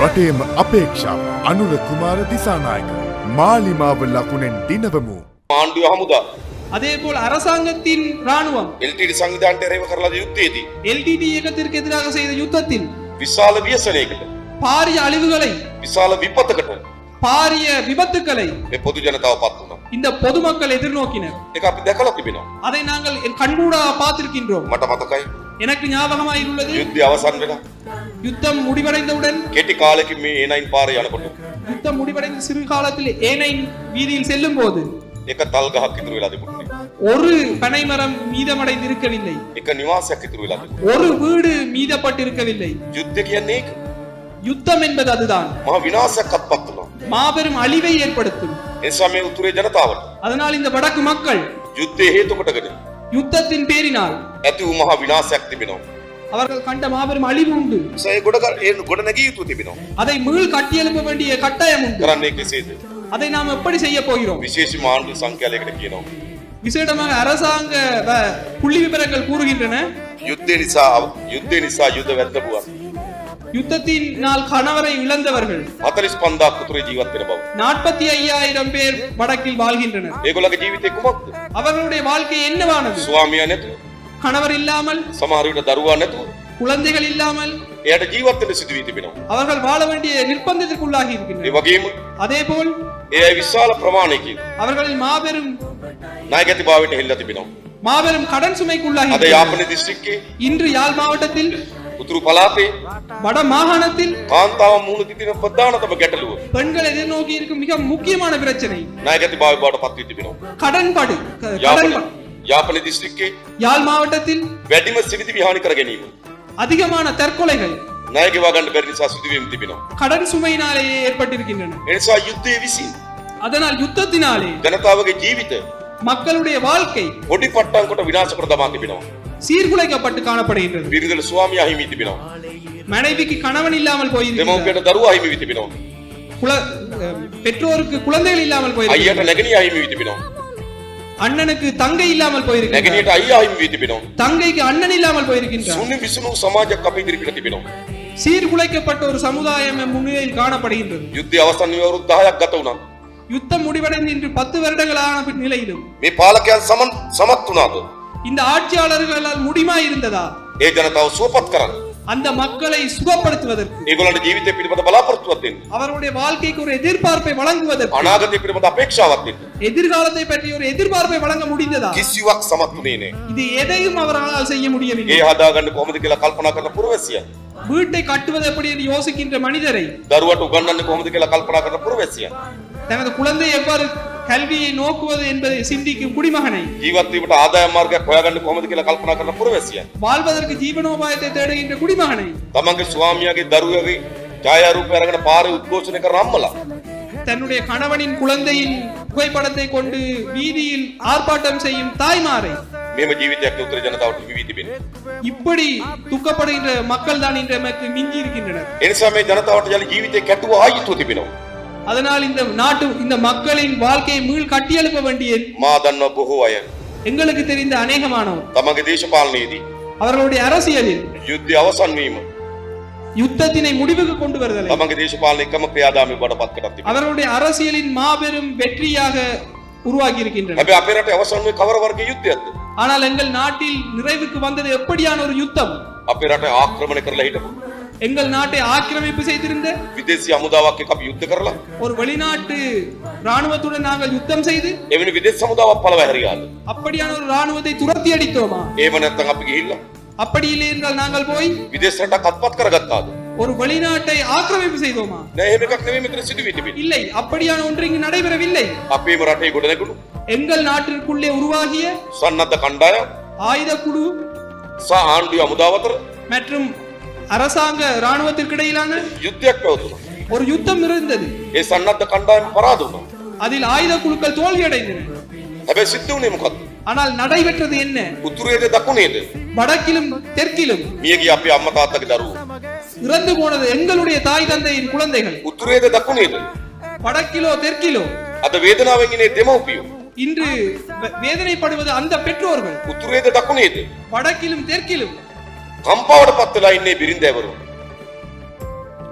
රටේම අපේක්ෂාව අනුර කුමාර දිසානායක මාලිමාව ලකුණෙන් දිනවමු. ආණ්ඩුව හමුදා அதேபோல் அரசாங்கத்தின் ராணுவம் එල්ටඩ සංවිධාන්ට එරව කරලා යුත්තේදී. எல்டிடி இயக்கத்திற்கு எதிராக செய்த யுத்தத்தில் විශාල වියසනයකට பாரிய அழிவுகளை විශාල විපතකට பாரிய விபத்துக்களை මේ පොදු ජනතාව පත් වුණා. இந்த பொதுமக்கள் எதிர்நோக்கினர் ඒක අපි දැකලා තිබෙනවා. அதை நாங்கள் என் கண்கூடாக பார்த்திருக்கின்றோம் මට මතකයි எனக்கு ஞாபகமாயுள்ளது යුද්ධය අවසන් වෙලා யுத்தம் முடிவடைந்தவுடன் කෙටි කාලෙකින් මේ ඒනයින් පාර යනකොට யுத்தம் முடிவடைந்த சிறு காலத்தில் ஏனை வீதியில் செல்லும் போது එක තල් ගහක් ඉතුරු වෙලා තිබුණේ. ஒரு பனைமரம் மீதமடைந்து இருக்கவில்லை එක නිවාසයක් ඉතුරු වෙලා තිබුණා. ஒரு வீடு மீதப்பட்டிருக்கவில்லை යුද්ධ කියන්නේ ඒක. யுத்தம் என்பது அதுதான் මහා විනාශයක්වත් පත් වුණා. மாபெரும் அழிவை ஏற்படுத்தும் ඒ නිසා මේ උතුරේ ජනතාවට அதனால் இந்த வடக்கு மக்கள் යුද්ධය හේතු කොටගෙන யுத்தத்தின் பேரினால் ඇති වූ මහා විනාශයක් තිබෙනවා. அவர்கள் கண்ட மாபெரும் அழிவு உண்டு ඒ නිසා ඒ ගොඩ ඒ ගොඩ නැගී යුතු තිබෙනවා. அதை மீள் கட்டியெழுப்ப வேண்டிய கட்டாயம் உண்டு කරන්නේ කෙසේද? அதை நாம் எப்படி செய்ய போகிறோம் විශේෂ ආණ්ඩු සංඛ්‍යාලයකට කියනවා. விசேடமாக அரசாங்க வ- புள்ளி விவரங்கள் கூறுகின்றன යුද්ධය නිසා යුද්ධය නිසා යුද වැද්දපුවා. யுத்தத்தினால் கணவரை இழந்தவர்கள் 45000 උතුරේ ජීවත් වෙන බව. நாற்பத்தி ஐயாயிரம் பேர் வடக்கில் வாழ்கின்றனர் ඒගොල්ලගේ ජීවිතේ කුමක්ද? அவர்களுடைய வாழ்க்கை என்னவானது ස්වාමියා නැතුව, கணவர் இல்லாமல் සමහර විට දරුවා නැතුව குழந்தைகள் இல்லாமல் එයාට ජීවත් වෙන්න සිදු වී තිබෙනවා. அவர்கள் வாழ வேண்டிய நிர்பந்தத்திற்குள்ளாகி ඒ இருக்கின்றனர் වගේම அதேபோல் ඒ අය විශාල ප්‍රමාණයකින් அவர்களின் மாபெரும் නායකත්වයට හෙල්ලා තිබෙනවා. மாபெரும் கடன் சுமைக்குள்ளாகி අද இருக்கிறார்கள். යාපන දිස්ත්‍රික්කයේ இன்று யாழ் மாவட்டத்தில் උතුරු පළාතේ வட மாகாணத்தில் කාන්තාව මුහුණ දිදින ප්‍රධානතම ගැටලුව பெண்கள் எதிர்நோக்கி இருக்கும் மிக முக்கியமான பிரச்சனை නායකත්වභාවය බවට පත් වී තිබෙනවා. கடன்பாடு க- යාපන கடன் යාපන දිස්ත්‍රික්කයේ யாழ் மாவட்டத்தில் වැඩිම සිවිදි විහානි කර ගැනීම அதிகமான தற்கொலைகள் ණය ගෙවා ගන්න බැරි නිසා සිදුවීම් තිබෙනවා. கடன் சுமையினாலேயே ஏற்பட்டிருக்கின்றன ඒ නිසා යුද්ධයේ විසින් அதனால் யுத்தத்தினாலே ජනතාවගේ ජීවිත மக்களுடைய வாழ்க்கை පොඩි පට්ටම් කොට විනාශ කර දමා තිබෙනවා. சீர்குலைக்கப்பட்டு காணப்படுகின்றது බිරිඳල ස්වාමියා හිමි තිබෙනවා. மனைவிக்கு கணவன் இல்லாமல் போயிருக்கிறார் දෙමව්පියට දරුවා හිමි වී තිබෙනවා. குல- அஹ், பெற்றோருக்கு குழந்தைகள் இல்லாமல் போயிருக்கிறார் අයියට නැගණියා හිමි වී තිබෙනවා. அண்ணனுக்கு தங்கை இல்லாமல் போயிருக்கிறார் නැගණියට අයියා හිමි වී තිබෙනවා. தங்கைக்கு அண்ணன் இல்லாமல் போயிருக்கின்றார் සුනි විසුණු සමාජයක් අපේ ඉදිරිපිට තිබෙනවා. சீர்குலைக்கப்பட்ட ஒரு சமுதாயம் எம் முன்னிலையில் காணப்படுகின்றது යුද්ධය අවසන් වී අවුරුදු 10ක් ගත වුණා. யுத்தம் முடிவடைந்து இன்று பத்து வருடங்களான நிலையிலும் මේ පාලකයන් සමන් සමත් වුණාද? இந்த ஆட்சியாளர்களால் முடிமா இருந்ததா ඒ ජනතාව සුවපත් කරන්න. அந்த மக்களை சுகப்படுத்துவதற்கு ඒගොල්ලන්ට ජීවිතය පිළිබඳ බලාපොරොත්තුවක් දෙන්න. அவருடைய வாழ்க்கைக்கு ஒரு எதிர்பார்ப்பை வழங்குவதற்கு අනාගතය පිළිබඳ අපේක්ෂාවක් දෙන්න. எதிர்காலத்தை பற்றி ஒரு எதிர்பார்ப்பை வழங்க முடிந்ததா කිසිවක් සමත් වුණේ නෑ. இது எதையும் அவர்களால் செய்ய முடியவில்லை ගේ හදාගන්න කොහොමද කියලා කල්පනා කරන පුරවැසියන්. வீட்டை கட்டுவது எப்படி என்று யோசிக்கின்ற மனிதரை දරුවට උගන්වන්න කොහොමද කියලා කල්පනා කරන පුරවැසියන්. தனது குழந்தை எவ்வாறு கல்வியை நோக்குவது என்பதை சிந்திக்கும் குடிமகனை ජීවත් වීමට ආදායම් මාර්ගයක් හොයාගන්න කොහොමද කියලා කල්පනා කරන පුරවැසියන්. வாழ்வதற்கு ஜீவனோபாயத்தை தேடுகின்ற குடிமகனை තමන්ගේ ස්වාමියාගේ දරුවගේ ඡායාරූපය අරගෙන පාරේ උද්ඝෝෂණය කරන අම්මලා. தன்னுடைய கணவனின் குழந்தையின் புகைப்படத்தை கொண்டு வீதியில் ஆர்ப்பாட்டம் செய்யும் தாய்மாரை මෙම ජීවිතයක් උත්තර ජනතාවට හිමි වී තිබෙනවා. இப்படி துக்கப்படுகின்ற மக்கள் தான் இன்று நமக்கு மிஞ்சி இருக்கின்றனர் ඒ නිසා මේ ජනතාවට යලි ජීවිතේ කැටුව ආයිතුව තිබෙනවා. அதனால் இந்த நாட்டு இந்த மக்களின் வாழ்க்கையை மீள் கட்டியெழுப்ப வேண்டிய මා දන්නවා බොහෝ අය எங்களுக்கு தெரிந்த அநேகமானோர் තමන්ගේ දේශපාලනයේදී அவர்களுடைய அரசியலில் යුද්ධය අවසන් වීම யுத்தத்தினை முடிவுக்கு கொண்டு வருதலை තමන්ගේ දේශපාලන එකම ක්‍රියාදාමයේ බඩ පත් කරක් තිබෙනවා. அவர்களுடைய அரசியலின் மாபெரும் வெற்றியாக உருவாகி இருக்கின்றன හැබැයි අපේ රටේ අවසන් වූ කවර වර්ගයේ යුද්ධයක්ද? ஆனால் எங்கள் நாட்டில் நிறைவுக்கு வந்தது எப்படியான ஒரு யுத்தம் අපේ රට ආක්‍රමණය කරලා හිටපු எங்கள் நாட்டை ஆக்கிரமிப்பு செய்திருந்த විදේශී හමුදාවක් එක්ක අපි යුද්ධ කරලා ஒரு வெளிநாட்டு ராணுவத்துடன் நாங்கள் யுத்தம் செய்து එවැනි විදේශ හමුදාවක් පළව හැරියාද? அப்படியான ஒரு ராணுவத்தை துரத்தி அடித்தோமா එහෙම නැත්නම් අපි ගිහිල්ලා அப்படி இல்லை என்றால் நாங்கள் போய் විදේශ රටක් අත්පත් කරගත්තාද? ஒரு வெளிநாட்டை ஆக்கிரமிப்பு செய்தோமா නෑ එහෙම එකක් නෙවෙයි මෙතන සිදු වී තිබෙන්නේ. இல்லை அப்படியான ஒன்று இங்கு நடைபெறவில்லை අපේම රටේ ගොඩ නැගුණු எங்கள் நாட்டிற்குள்ளே உருவாகிய සන්නද්ධ කණ්ඩායම් ஆயுத குழு සහ ආණ්ඩුවේ හමුදාව අතර மற்றும் அரசாங்க ராணுவத்திற்கு இடையிலான යුද්ධයක් පැවතුණා. ஒரு யுத்தம் இருந்தது ඒ සන්නද්ධ කණ්ඩායම් පරාද වුණා. அதில் ஆயுத குழுக்கள் தோல்வியடைந்தன හැබැයි සිද්ධ වුණේ මොකද්ද? ஆனால் நடைபெற்றது என்ன උතුරේද දකුණේද? வடக்கிலும் தெற்கிலும் මියගිය අපේ අම්මා තාත්තගේ දරුවෝ. இறந்து போனது எங்களுடைய தாய் தந்தையின் குழந்தைகள் උතුරේද දකුණේද? வடக்கிலோ தெற்கிலோ අද වේදනාවෙන් ඉන්නේ දෙමව්පියෝ. இன்று வே- வேதனைப்படுவது அந்த பெற்றோர்கள் උතුරේද දකුණේද? வடக்கிலும் தெற்கிலும் කම්පාවට පත් වෙලා ඉන්නේ බිරින්දෑවරු.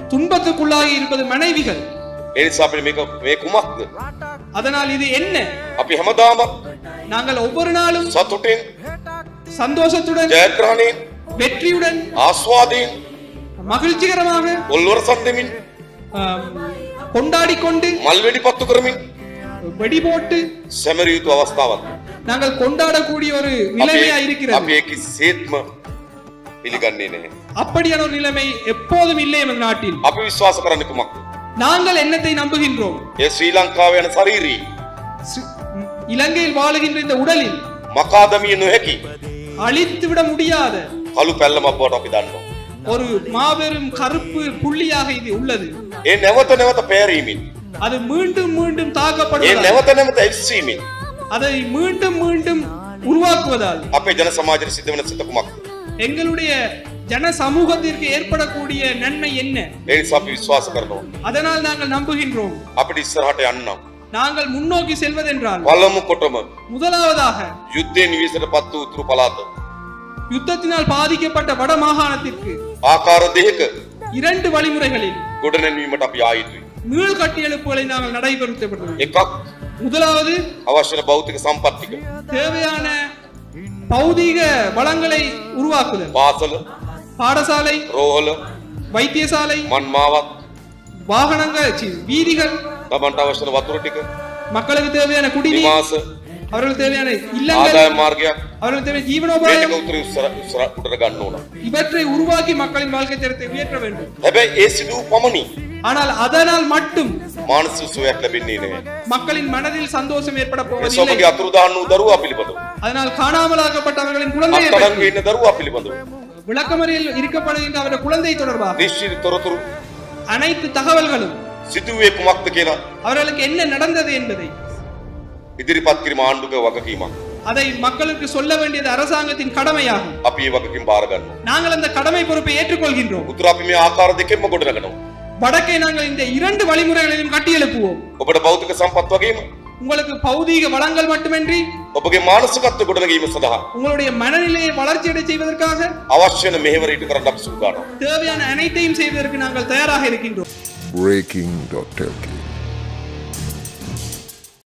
துன்பத்துக்குள்ளாகி இருப்பது மனைவிகள் ඒ නිසා අපිට මේක මේ කුමක්ද அதனால் இது என்ன අපි හැමදාම நாங்கள் ஒவ்வொரு நாளும் සතුටින් சந்தோஷத்துடன் ජයග්‍රහණයෙන් வெற்றியுடன் ආස්වාදයෙන් மகிழ்ச்சிகரமாக ඔල්වර සන්දමින් ஆம், கொண்டாடிக் கொண்டு මල් වෙඩි පත්තු කරමින් வெடி போட்டு සැමරිය යුතු අවස්ථාවක් நாங்கள் கொண்டாடக்கூடிய ஒரு நிலைமையா අපි இருக்கிறது අපි ඒක සේත්ම පිළිගන්නේ නැහැ அப்படியான ஒரு நிலைமை எப்போதும் இல்லை எமது நாட்டில் අපි විශ්වාස කරන්න කුමක්ද நாங்கள் என்னத்தை நம்புகின்றோம் ඒ ශ්‍රී ලංකාව යන ශරීරී சி- இலங்கையில் வாழுகின்ற இந்த உடலில் මකාදමිය නොහැකි அழித்து விட முடியாத කළු පැල්ලමක් බවට අපි දන්නවා ஒரு மாபெரும் கருப்பு புள்ளியாக இது உள்ளது ඒ නැවත නැවත පෑරීමෙන් அது மீண்டும் மீண்டும் ඒ தாக்கப்படுவதால் නැවත නැවත එක්සීමෙන් அதை மீண்டும் மீண்டும் உருவாக்குவதால் අපේ ජන සමාජයට සිද්ධ වෙන සිත කුමක්ද எங்களுடைய ஜன சமூகத்திற்கு ஏற்படக்கூடிய நன்மை என்ன ඒ නිසා අපි විශ්වාස කරනවා அதனால் நாங்கள் நம்புகின்றோம் අපිට ඉස්සරහට යන්නම් நாங்கள் முன்னோக்கி செல்வதென்றால் පළමු කොටම முதலாவதாக යුද්ධයෙන් නිවිසට පත් වූ උතුරු පළාත யுத்தத்தினால் பாதிக்கப்பட்ட வட மாகாணத்திற்கு ආකාර දෙක இரண்டு வழிமுறைகளில் ගොඩනැන්වීමට අපි ආයුතුයි மீள் கட்டியெழுப்புகளை நாங்கள் நடைபெறுத்தப்பட்டுள்ளோம் එකක් முதலாவது අවශ්‍ය වන භෞතික සම්පත්තික தேவையான பௌதீக வளங்களை உருவாக்குதல் පාසල பாடசாலை රෝහල வைத்தியசாலை මන්මාවත් வாகனங்கள் சி, வீதிகள் තමන්ට අවශ්‍ය වන වතුර ටික மக்களுக்கு தேவையான குடிநீர் නිවාස அவர்களுக்கு தேவையான இல்லங்கள் ආදාය මාර්ගයක් அவர்களுக்கு தேவையான මේ ஜீவனோபாயம் ටික උතුරු ඉස්සර ඉස්සර උඩට ගන්න ඕන இவற்றை உருவாக்கி மக்களின் வாழ்க்கை தரத்தை உயர்த்த வேண்டும் හැබැයි ඒ සිදු පමණි ஆனால் அதனால் மட்டும் මානසික සුවයක් ලැබෙන්නේ නැහැ மக்களின் மனதில் சந்தோஷம் ஏற்பட ඒ போவதில்லை සොබගේ අතුරුදහන් වූ දරුවා පිළිබඳව அதனால் காணாமலாக்கப்பட்டவர்களின் குழந்தையை අත්අඩංගුවේ பற்றி, ඉන්න දරුවා පිළිබඳව விளக்கமறியல் இருக்கப்படுகின்ற அவருடைய குழந்தை தொடர்பாக නිශ්චිත තොරතුරු அனைத்து தகவல்களும் සිදුවේ කුමක්ද කියලා அவர்களுக்கு என்ன நடந்தது என்பதை ඉදිරිපත් කිරීම ආණ්ඩුක වගකීමක් அதை மக்களுக்கு சொல்ல வேண்டியது அரசாங்கத்தின் கடமையாகும் අපි ඒ වගකීම් බාර ගන්නවා நாங்கள் அந்த கடமை பொறுப்பை ஏற்றுக்கொள்கின்றோம் උතුර අපි මේ ආකාර දෙකෙන්ම ගොඩනගනවා வடக்கை நாங்கள் இந்த இரண்டு வழிமுறைகளையும் கட்டியெழுப்புவோம் ඔබට භෞතික සම්පත් වගේම உங்களுக்கு பௌதீக வளங்கள் மட்டுமின்றி ඔබගේ මානසිකත්ව ගොඩනගීම සඳහා உங்களுடைய மனநிலையை வளர்ச்சியடை செய்வதற்காக අවශ්‍ය වෙන මෙහෙවර ඉටු කරන්න අපි සූදානම් தேவையான அனைத்தையும் செய்வதற்கு நாங்கள் தயாராக இருக்கின்றோம் Breaking.lk